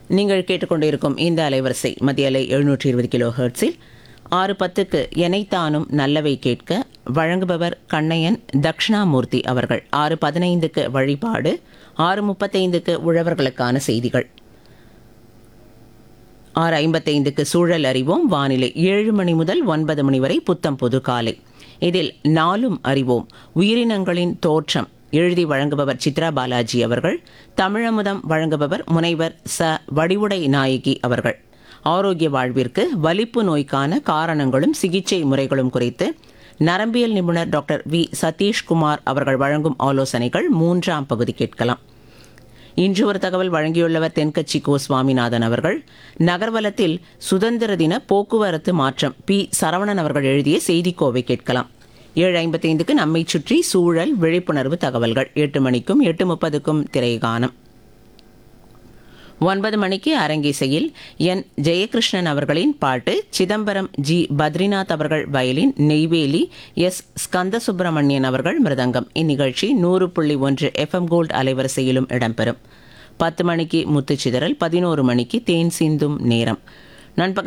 நீங்கள் கேட்டுக்கொண்டிருக்கும் இந்த அலைவரிசை மத்திய அலை எழுநூற்றி இருபது கிலோ ஹெர்ட்ஸில் ஆறு பத்துக்கு எனைத்தானும் நல்லவை கேட்க வழங்குபவர் கண்ணையன் தக்ஷணாமூர்த்தி அவர்கள் ஆறு பதினைந்துக்கு வழிபாடு ஆறு முப்பத்தைந்துக்கு உழவர்களுக்கான செய்திகள் ஆறு ஐம்பத்தைந்துக்கு சூழல் அறிவோம் வானிலை ஏழு மணி முதல் ஒன்பது மணி வரை புத்தம் புது காலை இதில் நாளும் அறிவோம் உயிரினங்களின் தோற்றம் எழுதி வழங்குபவர் சித்ரா பாலாஜி அவர்கள் தமிழமுதம் வழங்குபவர் முனைவர் ச வடிவுடை நாயகி அவர்கள் ஆரோக்கிய வாழ்விற்கு வலிப்பு நோய்க்கான காரணங்களும் சிகிச்சை முறைகளும் குறித்து நரம்பியல் நிபுணர் டாக்டர் வி சதீஷ்குமார் அவர்கள் வழங்கும் ஆலோசனைகள் மூன்றாம் பகுதி கேட்கலாம் இன்று ஒரு தகவல் வழங்கியுள்ளவர் தென்கட்சி கோ சுவாமிநாதன் அவர்கள் நகர்வலத்தில் சுதந்திர தின போக்குவரத்து மாற்றம் பி சரவணன் அவர்கள் எழுதிய செய்திக்கோவை கேட்கலாம் ஏழு ஐம்பத்தைந்துக்கு நம்மை சுற்றி சூழல் விழிப்புணர்வு தகவல்கள் எட்டு மணிக்கும் எட்டு முப்பதுக்கும் திரைகானம் ஒன்பது மணிக்கு அரங்கிசையில் என் ஜெயகிருஷ்ணன் அவர்களின் பாட்டு சிதம்பரம் ஜி பத்ரிநாத் அவர்கள் வயலின் நெய்வேலி எஸ் ஸ்கந்த சுப்பிரமணியன் அவர்கள் மிருதங்கம் இந்நிகழ்ச்சி நூறு புள்ளி ஒன்று எஃப்எம் கோல்ட் அலைவரிசையிலும் இடம்பெறும் பத்து மணிக்கு முத்துச்சிதறல் பதினோரு மணிக்கு தேன் சிந்தும் நேரம் நண்பகல்